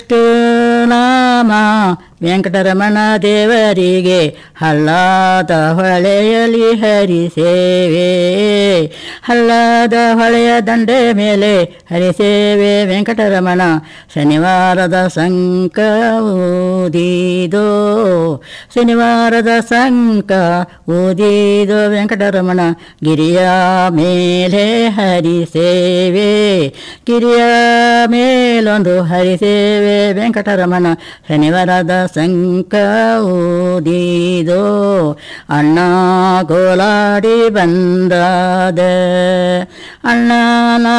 ನಾಮ ವೆಂಕಟರಮಣ ದೇವರಿಗೆ ಹಳ್ಳದ ಹೊಳೆಯಲಿ ಹರಿ ಸೇವೆ ಹಳ್ಳದ ಹೊಳೆಯ ದಂಡೆ ಮೇಲೆ ಹರಿ ಸೇವೆ ವೆಂಕಟರಮಣ ಶನಿವಾರದ ಸಂಕ ಊದಿದೋ ಶನಿವಾರದ ಸಂಕ ಊದಿದೋ ವೆಂಕಟರಮಣ ಗಿರಿಯ ಮೇಲೆ ಹರಿ ಸೇವೆ ಗಿರಿಯ ಮೇಲೊಂದು ಹರಿ ಸೇವೆ ವೆಂಕಟರಮಣ ಶನಿವಾರದ ಸಂಕ ಊದಿದೋ ಅಣ್ಣ ಗೋಲಾಡಿ ಬಂದಾದ ಅಣ್ಣನ